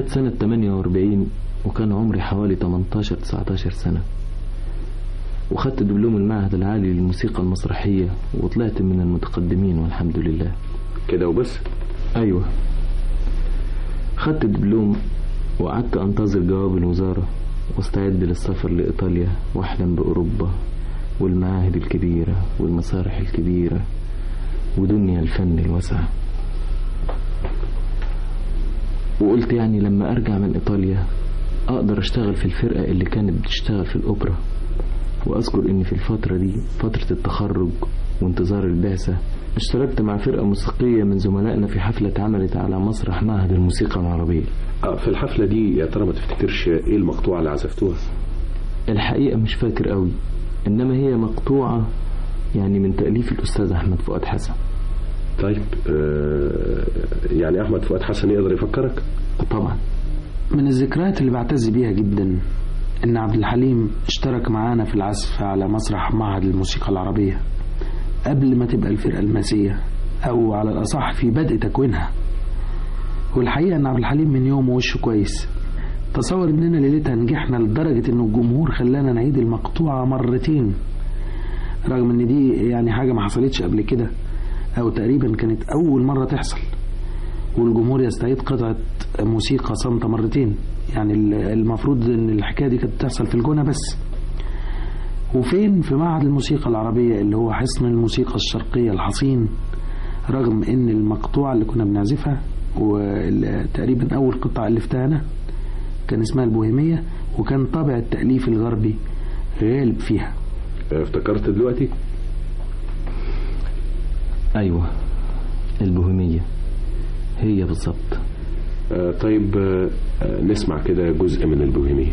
جت سنة 48 وكان عمري حوالي 18 19 سنة وخدت دبلوم المعهد العالي للموسيقى المسرحية وطلعت من المتقدمين والحمد لله كده وبس أيوة خدت الدبلوم وقعدت أنتظر جواب الوزارة واستعد للسفر لإيطاليا وأحلم بأوروبا والمعاهد الكبيرة والمسارح الكبيرة ودنيا الفن الواسعة وقلت يعني لما أرجع من إيطاليا أقدر أشتغل في الفرقة اللي كانت بتشتغل في الأوبرا وأذكر إن في الفترة دي فترة التخرج وانتظار البعثة اشتركت مع فرقة موسيقية من زملائنا في حفلة اتعملت على مسرح معهد الموسيقى العربية آه في الحفلة دي يا ترى ما تفتكرش ايه المقطوعة اللي عزفتوها الحقيقة مش فاكر قوي إنما هي مقطوعة يعني من تأليف الأستاذ أحمد فؤاد حسن طيب آه يعني احمد فؤاد حسن يقدر يفكرك طبعا من الذكريات اللي بعتز بيها جدا ان عبد الحليم اشترك معانا في العزف على مسرح معهد الموسيقى العربية قبل ما تبقى الفرقة الماسية او على الاصح في بدء تكوينها والحقيقة ان عبد الحليم من يوم وشه كويس تصور اننا ليلتها نجحنا لدرجة ان الجمهور خلانا نعيد المقطوعة مرتين رغم ان دي يعني حاجة ما حصلتش قبل كده او تقريبا كانت اول مرة تحصل والجمهور يستعيد قطعة موسيقى صامتة مرتين يعني المفروض ان الحكاية دي كانت تحصل في الجونة بس وفين في معهد الموسيقى العربية اللي هو حصن الموسيقى الشرقية الحصين رغم ان المقطوعة اللي كنا بنعزفها وتقريبا اول قطعة الفتها انا كان اسمها البوهيمية وكان طابع التأليف الغربي غالب فيها افتكرت دلوقتي أيوة البوهيمية هي بالظبط آه طيب آه نسمع كده جزء من البوهيمية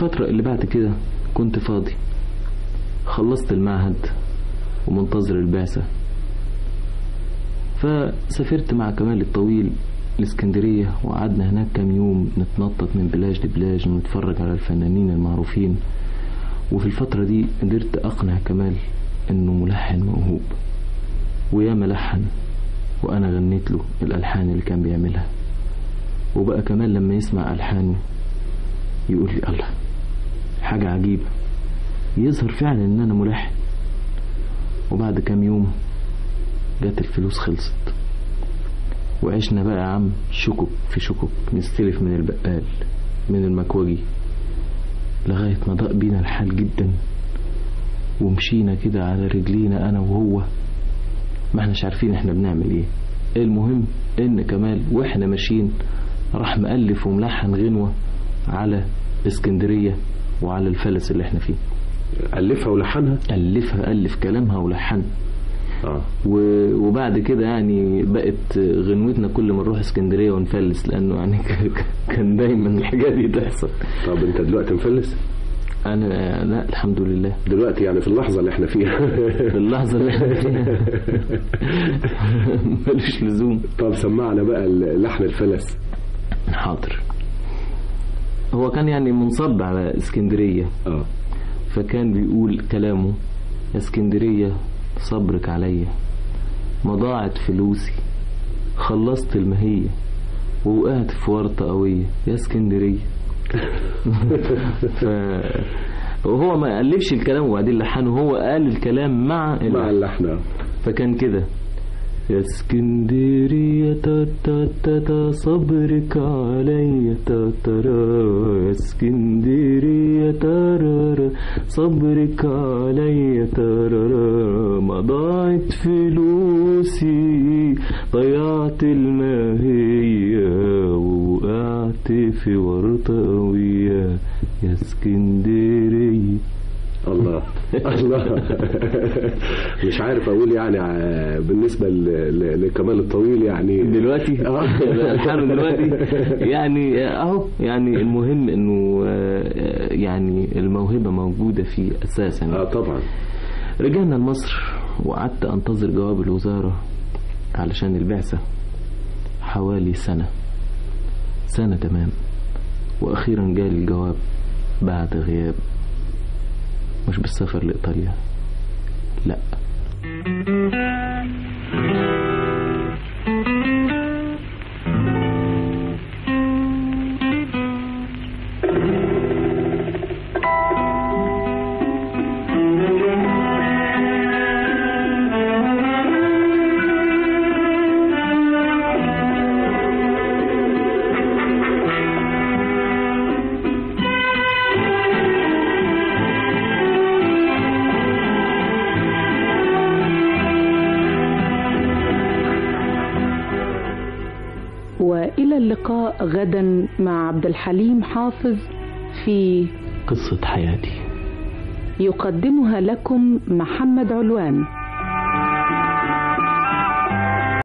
الفترة اللي بعد كده كنت فاضي خلصت المعهد ومنتظر البعثة فسافرت مع كمال الطويل الاسكندرية وقعدنا هناك كام يوم نتنطط من بلاج لبلاج ونتفرج على الفنانين المعروفين وفي الفترة دي قدرت أقنع كمال إنه ملحن موهوب ويا ملحن وأنا غنيت له الألحان اللي كان بيعملها وبقى كمال لما يسمع ألحانه يقول لي الله حاجة عجيبة يظهر فعلا إن أنا ملحن وبعد كام يوم جت الفلوس خلصت وعشنا بقى يا عم شكك في شكك نستلف من البقال من المكوجي لغاية ما ضاق بينا الحال جدا ومشينا كده على رجلينا أنا وهو ما احناش عارفين احنا بنعمل ايه المهم ان كمال واحنا ماشيين راح مألف وملحن غنوة على اسكندرية وعلى الفلس اللي احنا فيه ألفها ولحنها ألفها ألف كلامها ولحنها اه و- وبعد كده يعني بقت غنوتنا كل ما نروح اسكندريه ونفلس لانه يعني ك- ك- كان دايما الحاجات دي تحصل طب انت دلوقتي مفلس انا لا الحمد لله دلوقتي يعني في اللحظة اللي احنا فيها في اللحظه اللي احنا فيها ملوش لزوم طب سمعنا بقى لحن الفلس حاضر هو كان يعني منصب على اسكندريه اه فكان بيقول كلامه يا اسكندرية صبرك عليا ما ضاعت فلوسي خلصت المهية ووقعت في ورطة قوية يا اسكندرية ف... وهو ما ألفش الكلام وبعدين لحنه هو قال الكلام مع مع اللحن. اللحن آه. فكان كده يا اسكندرية تا تا تا تا صبرك عليا تا ترى يا اسكندرية ترى صبرك عليا ترى ما ضاعت فلوسي ضيعت الماهية ووقعت في ورطة قوية يا اسكندرية الله الله مش عارف اقول يعني ع- بالنسبه ل- ل- لكمال الطويل يعني دلوقتي آه. الحال دلوقتي يعني اهو يعني المهم انه آه، يعني الموهبه موجوده فيه اساسا اه طبعا رجعنا لمصر وقعدت انتظر جواب الوزاره علشان البعثه حوالي سنه سنه تمام واخيرا جالي الجواب بعد غياب مش بالسفر لايطاليا لا والى اللقاء غدا مع عبد الحليم حافظ في قصه حياتي يقدمها لكم محمد علوان